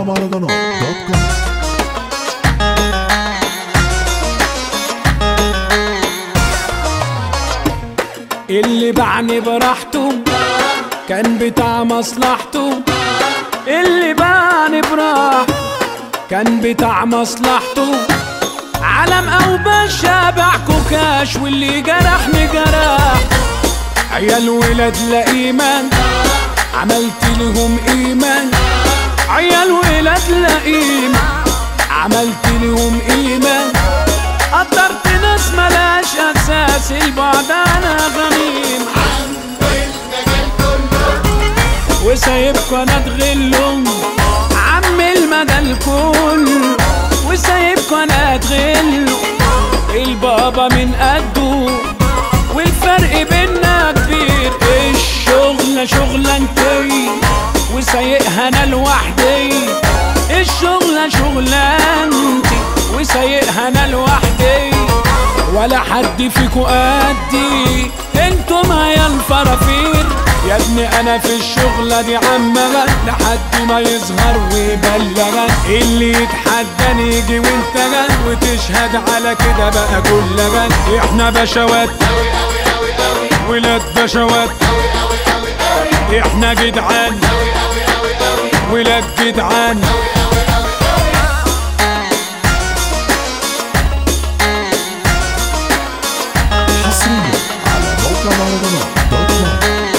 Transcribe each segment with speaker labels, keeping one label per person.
Speaker 1: مهرجانات دوت كوم
Speaker 2: اللي باعني براحته كان بتاع مصلحته اللي باعني براحته كان بتاع مصلحته علم او باشا باعكو كاش واللي جرحني جرح عيال ولاد لا ايمان عملت لهم ايمان عيال ولاد لا ايمان عملت لهم ايمان قدرت ناس ملاش اساس البعد انا غميم وسايبكوا انا اتغلهم عم المجال كله وسايبكوا انا اتغلوا البابا من قده والفرق بينا كبير الشغلة شغلة انتي وسايقها انا لوحدي الشغلة شغلة انتي وسايقها انا لوحدي ولا حد فيكو قدي انتم يا الفرافير يا ابني انا في الشغلة دي عمغة لحد ما يظهر ويبلغك اللي يتحداني يجي وانت جن وتشهد على كده بقى كل جن احنا بشوات ولاد بشوات احنا جدعان ولاد جدعان
Speaker 1: حصريا على موقع مهرجانات دوت كوم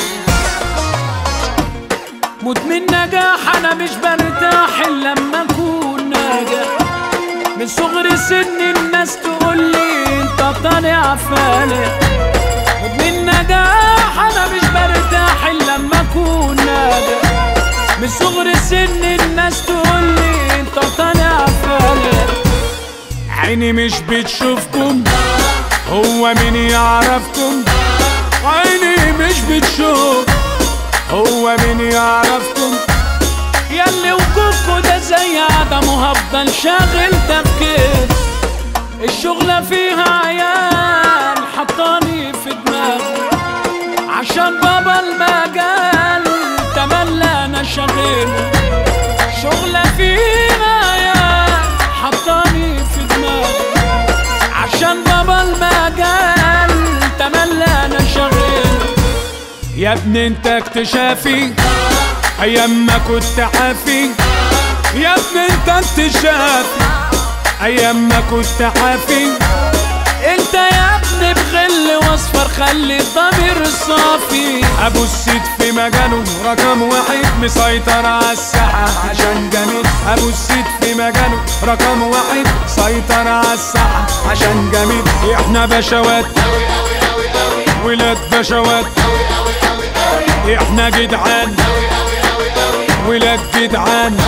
Speaker 2: مدمن نجاح انا مش برتاح الا لما اكون ناجح من صغر سن الناس تقول لي انت طالع فالح مدمن نجاح انا مش برتاح الا لما اكون ناجح من صغر سن الناس تقول لي انت طالع فالح عيني مش بتشوفكم هو مين يعرفكم عيني مش بتشوف هو مين يعرفكم ياللي وجودكوا ده زي عدم وهفضل شاغل تفكير الشغلة فيها عيال حطاني في دماغي عشان بابا المجال تملى انا شاغل شغلة فيها عيال حطاني في دماغي عشان بابا المجال تملى انا شاغل يا ابني انت اكتشافي ايام ما كنت عافي يا ابني انت اكتشافي ايام ما كنت عافي انت يا ابني بغل واصفر خلي الضمير صافي ابو السيد في مجاله رقم واحد مسيطر على الساحة عشان جميل ابو السيد في مجاله رقم واحد سيطر على الساحة عشان جميل احنا بشوات ولاد بشوات احنا جدعان ولاد جدعان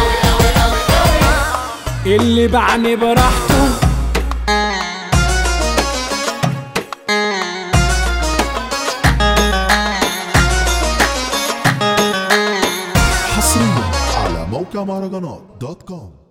Speaker 2: اللي بعني براحته
Speaker 1: حصريا على موقع مهرجانات دوت كوم